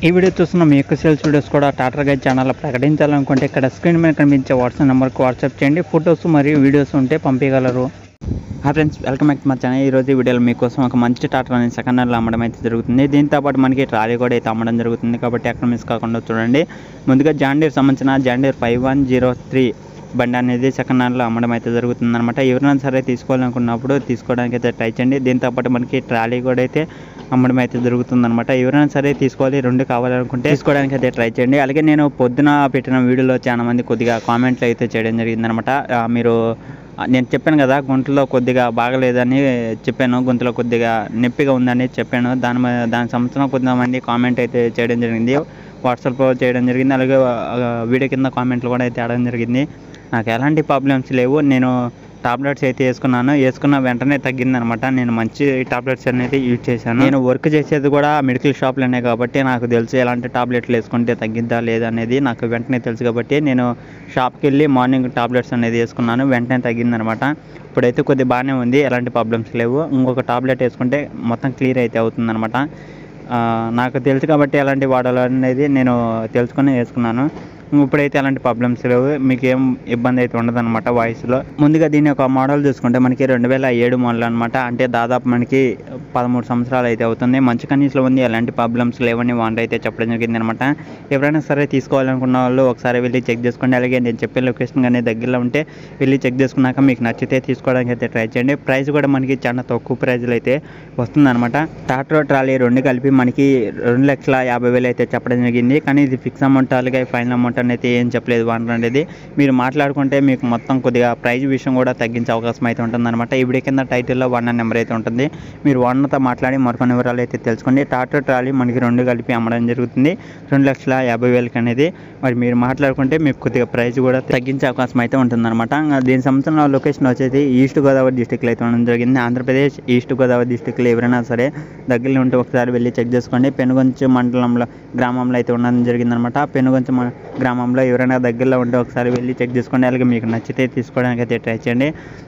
ఈ వీడియో చూస్తున్న మీ యొక్క సేల్స్ వీడియోస్ కూడా టాటర్ గైడ్ ఛానల్లో ప్రకటించాలనుకుంటే ఇక్కడ స్క్రీన్ మీద కనిపించే వాట్సాప్ నెంబర్కి వాట్సాప్ చేయండి ఫొటోస్ మరియు వీడియోస్ ఉంటే పంపించగలరు hi friends welcome back to మా ఛానల్ ఈ రోజు ఈ వీడియోలో మీకోసం ఒక మంచి టాటర్ అనేది సెకండ్ హ్యాండ్లో అమ్మడం అయితే జరుగుతుంది దీంతో పాటు మనకి ట్రాలీ కూడా అయితే అమ్మడం జరుగుతుంది కాబట్టి అక్కడ మిస్ కాకుండా చూడండి ముందుగా జాండీర్ సంబంధించిన జాండీర్ ఫైవ్ వన్ జీరో త్రీ బండి అనేది సెకండ్ హ్యాండ్లో అమ్మడం అయితే జరుగుతుంది అనమాట ఎవరైనా సరే తీసుకోవాలనుకున్నప్పుడు తీసుకోవడానికి అయితే ట్రై చేయండి దీంతో పాటు మనకి ట్రాలీ కూడా అయితే అమ్మడం అయితే జరుగుతుంది అనమాట ఎవరైనా సరే తీసుకోవాలి రెండు కావాలనుకుంటే తీసుకోవడానికి అయితే ట్రై చేయండి అలాగే నేను పొద్దున పెట్టిన వీడియోలో చాలా మంది కొద్దిగా కామెంట్లు అయితే చేయడం జరిగిందనమాట ఆ, మీరు ఆ, నేను చెప్పాను కదా గొంతులో కొద్దిగా బాగలేదని చెప్పాను గొంతులో కొద్దిగా నొప్పిగా ఉందని చెప్పాను దాని మీద- దాని సంవత్సరం కొంతమంది కామెంట్ అయితే చేయడం జరిగింది వాట్సాప్లో చేయడం జరిగింది అలాగే ఆ, వీడియో కింద కామెంట్లు కూడా అయితే ఆడడం జరిగింది నాకు ఎలాంటి ప్రాబ్లమ్స్ లేవు నేను టాబ్లెట్స్ అయితే వేసుకున్నాను వేసుకున్న వెంటనే తగ్గిందనమాట నేను మంచి టాబ్లెట్స్ అనేది యూజ్ చేశాను నేను వర్క్ చేసేది కూడా మెడికల్ షాప్లోనే కాబట్టి నాకు తెలుసు ఎలాంటి టాబ్లెట్లు వేసుకుంటే తగ్గిద్దా లేదా అనేది నాకు వెంటనే తెలుసు కాబట్టి నేను షాప్కి వెళ్ళి మార్నింగ్ టాబ్లెట్స్ అనేది వేసుకున్నాను వెంటనే తగ్గిందనమాట ఇప్పుడైతే కొద్దిగా బాగానే ఉంది ఎలాంటి ప్రాబ్లమ్స్ లేవు ఇంకొక టాబ్లెట్ వేసుకుంటే మొత్తం క్లియర్ అయితే అవుతుందన్నమాట ఆ, నాకు తెలుసు కాబట్టి ఎలాంటి వాడాలి అనేది నేను తెలుసుకొని వేసుకున్నాను ఇప్పుడైతే ఎలాంటి ప్రాబ్లమ్స్ లేవు మీకు ఏం ఇబ్బంది అయితే ఉండదన్నమాట వాయిస్లో ముందుగా దీని యొక్క మోడల్ చూసుకుంటే మనకి రెండు వేల ఏడు మోడల్ అనమాట అంటే దాదాపు మనకి పదమూడు సంవత్సరాలు అయితే అవుతుంది మంచి కండిషన్లో ఉంది ఎలాంటి ప్రాబ్లమ్స్ లేవని వాంట అయితే చెప్పడం జరిగింది అనమాట ఎవరైనా సరే తీసుకోవాలనుకున్న వాళ్ళు ఒకసారి వెళ్ళి చెక్ చేసుకోండి అలాగే నేను చెప్పే లొకేషన్ కానీ దగ్గరలో ఉంటే వెళ్ళి చెక్ చేసుకున్నాక మీకు నచ్చితే తీసుకోవడానికి అయితే ట్రై చేయండి ప్రైస్ కూడా మనకి చాలా తక్కువ ప్రైజ్లో అయితే వస్తుందన్నమాట టాటర్ ట్రాలీ రెండు కలిపి మనకి రెండు లక్షల యాభై వేలు అయితే చెప్పడం జరిగింది కానీ ఇది ఫిక్స్ అమౌంట్ అలాగే ఫైనల్ అమౌంట్ అనేది ఏం చెప్పలేదు వన్ అనేది మీరు మాట్లాడుకుంటే మీకు మొత్తం కొద్దిగా ప్రైజ్ విషయం కూడా తగ్గించే అవకాశం అయితే ఉంటుందన్నమాట ఈ వీడియో కింద టైటిల్లో వన్ నెంబర్ అయితే ఉంటుంది మీరు వన్తో మాట్లాడి మరికొన్ని వివరాలు అయితే తెలుసుకోండి టాటర్ ట్రాలీ మనకి రెండు కలిపి అమ్మడం జరుగుతుంది రెండు లక్షల యాభై వేలకి అనేది మరి మీరు మాట్లాడుకుంటే మీకు కొద్దిగా ప్రైస్ కూడా తగ్గించే అవకాశం అయితే ఉంటుందన్నమాట ఇంకా దీని సంబంధించిన లొకేషన్ వచ్చేసి ఈస్ట్ గోదావరి డిస్టిక్లో అయితే ఉండడం జరిగింది ఆంధ్రప్రదేశ్ ఈస్ట్ గోదావరి డిస్టిక్లో ఎవరైనా సరే దగ్గరలో ఉంటే ఒకసారి వెళ్ళి చెక్ చేసుకోండి పెనుగొంచు మండలంలో గ్రామంలో అయితే ఉండడం జరిగిందనమాట పెనుగొంచు మ- గ్రామంలో ఎవరైనా దగ్గరలో ఉంటే ఒకసారి వెళ్ళి చెక్ చేసుకోండి అలాగే మీకు నచ్చితే తీసుకోవడానికి అయితే ట్రై చేయండి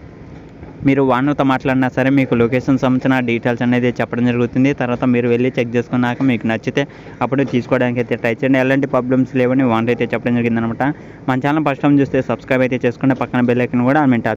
మీరు వానతో మాట్లాడినా సరే మీకు లొకేషన్ సంబంధించిన డీటెయిల్స్ అనేది చెప్పడం జరుగుతుంది తర్వాత మీరు వెళ్ళి చెక్ చేసుకున్నాక మీకు నచ్చితే అప్పుడు తీసుకోవడానికి అయితే ట్రై చేయండి ఎలాంటి ప్రాబ్లమ్స్ లేవని వాన్ అయితే చెప్పడం జరిగిందనమాట మన ఛానల్ ఫస్ట్ టైం చూస్తే సబ్స్క్రైబ్ అయితే చేసుకుంటే పక్కన బెల్ ఐకన్ కూడా ఆమె